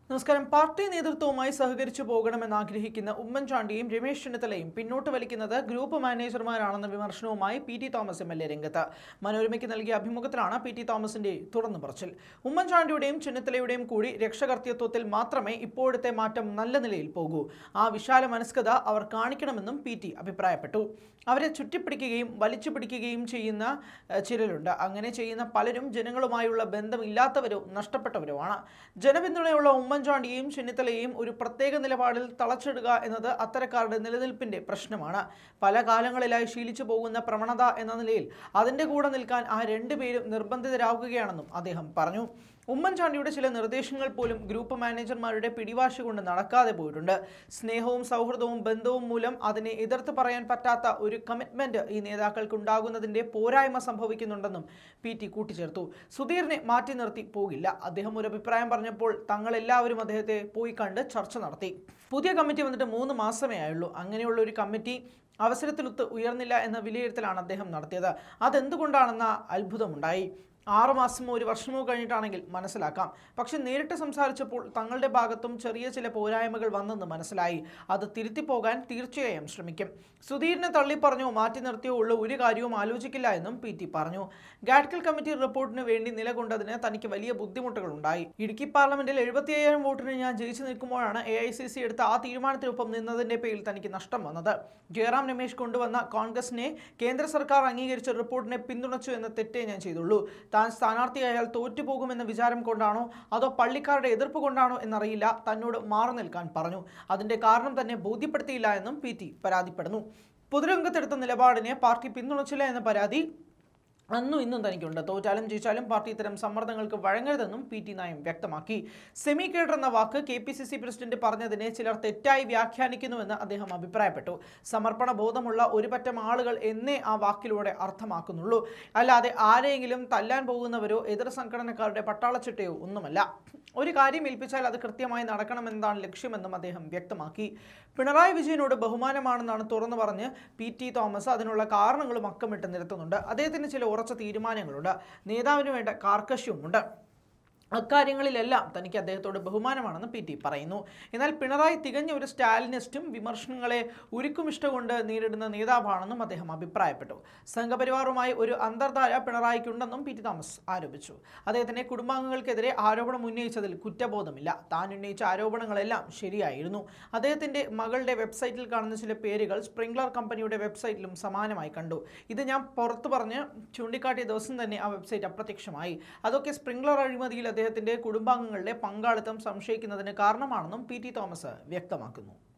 നമസ്കാരം പാർട്ടി നേതൃത്വവുമായി സഹകരിച്ചു പോകണമെന്ന് ആഗ്രഹിക്കുന്ന ഉമ്മൻചാണ്ടിയും രമേശ് ചെന്നിത്തലയും പിന്നോട്ട് വലിക്കുന്നത് ഗ്രൂപ്പ് മാനേജർമാരാണെന്ന വിമർശനവുമായി P T Thomas M L A രംഗത്ത് മനോരമയ്ക്ക് നൽകിയ അഭിമുഖത്തിലാണ് പി ടി തോമസിന്റെ തുറന്നു പറച്ചിൽ ഉമ്മൻചാണ്ടിയുടെയും ചെന്നിത്തലയുടെയും കൂടി രക്ഷകർത്തൃത്വത്തിൽ മാത്രമേ ഇപ്പോഴത്തെ മാറ്റം നല്ല നിലയിൽ പോകൂ ആ വിശാല മനസ്കത അവർ കാണിക്കണമെന്നും പി ടി അഭിപ്രായപ്പെട്ടു അവരെ ചുറ്റിപ്പിടിക്കുകയും വലിച്ചു പിടിക്കുകയും ചെയ്യുന്ന ഏഹ്, ചിലരുണ്ട് അങ്ങനെ ചെയ്യുന്ന പലരും ജനങ്ങളുമായുള്ള ബന്ധമില്ലാത്തവരോ നഷ്ടപ്പെട്ടവരോ ആണ് ജനപിന്തുണയുള്ള ഉമ്മൻചാണ്ടിയെയും ചെന്നിത്തലയെയും ഒരു പ്രത്യേക നിലപാടിൽ തളച്ചിടുക എന്നത് അത്തരക്കാരുടെ നിലനിൽപ്പിന്റെ പ്രശ്നമാണ് പല കാലങ്ങളിലായി ശീലിച്ചു പോകുന്ന പ്രവണത എന്ന നിലയിൽ അതിന്റെ കൂടെ നിൽക്കാൻ ആ രണ്ടുപേരും നിർബന്ധിതരാകുകയാണെന്നും അദ്ദേഹം പറഞ്ഞു ഉമ്മൻചാണ്ടിയുടെ ചില നിർദ്ദേശങ്ങൾ പോലും ഗ്രൂപ്പ് മാനേജർമാരുടെ പിടിവാശി കൊണ്ട് നടക്കാതെ പോയിട്ടുണ്ട് സ്നേഹവും സൗഹൃദവും ബന്ധവും മൂലം അതിനെ എതിർത്ത് പറയാൻ പറ്റാത്ത ഒരു കമ്മിറ്റ്മെന്റ് ഈ നേതാക്കൾക്കുണ്ടാകുന്നതിന്റെ പോരായ്മ സംഭവിക്കുന്നുണ്ടെന്നും പി ടി കൂട്ടിച്ചേർത്തു സുധീറിനെ മാറ്റി നിർത്തി പോകില്ല അദ്ദേഹം ഒരു അഭിപ്രായം പറഞ്ഞപ്പോൾ തങ്ങളെല്ലാവരും അദ്ദേഹത്തെ പോയി കണ്ട് ചർച്ച നടത്തി പുതിയ കമ്മിറ്റി വന്നിട്ട് മൂന്ന് മാസമേ ആയുള്ളൂ അങ്ങനെയുള്ള ഒരു കമ്മിറ്റി അവസരത്തിലൊത്ത് ഉയർന്നില്ല എന്ന വിലയിരുത്തലാണ് അദ്ദേഹം നടത്തിയത് അതെന്തുകൊണ്ടാണെന്ന അത്ഭുതമുണ്ടായി ആറ് മാസമോ ഒരു വർഷമോ കഴിഞ്ഞിട്ടാണെങ്കിൽ മനസ്സിലാക്കാം പക്ഷെ നേരിട്ട് സംസാരിച്ചപ്പോൾ തങ്ങളുടെ ഭാഗത്തും ചെറിയ ചില പോരായ്മകൾ വന്നെന്ന് മനസ്സിലായി അത് തിരുത്തി പോകാൻ തീർച്ചയായും ശ്രമിക്കും സുധീറിനെ തള്ളിപ്പറഞ്ഞോ മാറ്റി നിർത്തിയോ ഉള്ള ഒരു കാര്യവും ആലോചിക്കില്ല എന്നും പി ടി പറഞ്ഞു ഗാഡ്കൽ കമ്മിറ്റി റിപ്പോർട്ടിന് വേണ്ടി നിലകൊണ്ടതിന് തനിക്ക് വലിയ ബുദ്ധിമുട്ടുകളുണ്ടായി ഇടുക്കി പാർലമെന്റിൽ എഴുപത്തി അയ്യായിരം വോട്ടിന് ഞാൻ ജയിച്ചു നിൽക്കുമ്പോഴാണ് എ ഐ സി സി എടുത്ത ആ തീരുമാനത്തിനൊപ്പം നിന്നതിന്റെ പേരിൽ തനിക്ക് നഷ്ടം വന്നത് ജയറാം രമേശ് കൊണ്ടുവന്ന കോൺഗ്രസിനെ കേന്ദ്ര സർക്കാർ അംഗീകരിച്ച റിപ്പോർട്ടിനെ പിന്തുണച്ചു എന്ന തെറ്റേ ഞാൻ ചെയ്തുള്ളൂ താൻ സ്ഥാനാർത്ഥിയായാൽ തോറ്റുപോകുമെന്ന വിചാരം കൊണ്ടാണോ അതോ പള്ളിക്കാരുടെ എതിർപ്പ് കൊണ്ടാണോ എന്നറിയില്ല തന്നോട് മാറി നിൽക്കാൻ പറഞ്ഞു അതിന്റെ കാരണം തന്നെ ബോധ്യപ്പെടുത്തിയില്ല എന്നും പി ടി പരാതിപ്പെടുന്നു പൊതുരംഗത്തെടുത്ത നിലപാടിനെ പാർട്ടി പിന്തുണച്ചില്ല എന്ന പരാതി അന്നും ഇന്നും തനിക്കുണ്ട് തോറ്റാലും ജയിച്ചാലും പാർട്ടി ഇത്തരം സമ്മർദ്ദങ്ങൾക്ക് വഴങ്ങരുതെന്നും പി ടി നായം വ്യക്തമാക്കി സെമി കേഡർ എന്ന വാക്ക് K P C C president പറഞ്ഞതിനെ ചിലർ തെറ്റായി വ്യാഖ്യാനിക്കുന്നുവെന്ന് അദ്ദേഹം അഭിപ്രായപ്പെട്ടു സമർപ്പണ ബോധമുള്ള ഒരു പറ്റം ആളുകൾ എന്നേ ആ വാക്കിലൂടെ അർത്ഥമാക്കുന്നുള്ളൂ അല്ലാതെ ആരെയെങ്കിലും തല്ലാൻ പോകുന്നവരോ എതിർ സംഘടനക്കാരുടെ പട്ടാളച്ചിട്ടയോ ഒന്നുമല്ല ഒരു കാര്യം ഏൽപ്പിച്ചാൽ അത് കൃത്യമായി നടക്കണമെന്നതാണ് ലക്ഷ്യമെന്നും അദ്ദേഹം വ്യക്തമാക്കി പിണറായി വിജയനോട് ബഹുമാനമാണെന്നാണ് തുറന്നു പറഞ്ഞ് പി ടി തോമസ് അതിനുള്ള കാരണങ്ങളും അക്കമിട്ട് നിരത്തുന്നുണ്ട് അദ്ദേഹത്തിന് ചില ഉറച്ച തീരുമാനങ്ങളുണ്ട് നേതാവിന് വേണ്ട കാർക്കശ്യവുമുണ്ട് അക്കാര്യങ്ങളിലെല്ലാം തനിക്ക് അദ്ദേഹത്തോട് ബഹുമാനമാണെന്ന് പി ടി പറയുന്നു എന്നാൽ പിണറായി തികഞ്ഞ ഒരു സ്റ്റാലിനിസ്റ്റും വിമർശനങ്ങളെ ഉരുക്കുമിഷ്ട കൊണ്ട് നേരിടുന്ന നേതാവാണെന്നും അദ്ദേഹം അഭിപ്രായപ്പെട്ടു സംഘപരിവാറുമായി ഒരു അന്തർധാര പിണറായിക്കുണ്ടെന്നും പി ടി തോമസ് ആരോപിച്ചു അദ്ദേഹത്തിന്റെ കുടുംബാംഗങ്ങൾക്കെതിരെ ആരോപണം ഉന്നയിച്ചതിൽ കുറ്റബോധമില്ല താൻ ഉന്നയിച്ച ആരോപണങ്ങളെല്ലാം ശരിയായിരുന്നു അദ്ദേഹത്തിന്റെ മകളുടെ വെബ്സൈറ്റിൽ കാണുന്ന ചില പേരുകൾ സ്പ്രിംഗ്ലർ കമ്പനിയുടെ വെബ്സൈറ്റിലും സമാനമായി കണ്ടു ഇത് ഞാൻ പുറത്തു പറഞ്ഞ് ചൂണ്ടിക്കാട്ടിയ ദിവസം തന്നെ ആ വെബ്സൈറ്റ് അപ്രത്യക്ഷമായി അതൊക്കെ സ്പ്രിംഗ്ലർ അഴിമതിയിൽ അദ്ദേഹത്തിന്റെ കുടുംബാംഗങ്ങളുടെ പങ്കാളിത്തം സംശയിക്കുന്നതിന് കാരണമാണെന്നും പി ടി തോമസ് വ്യക്തമാക്കുന്നു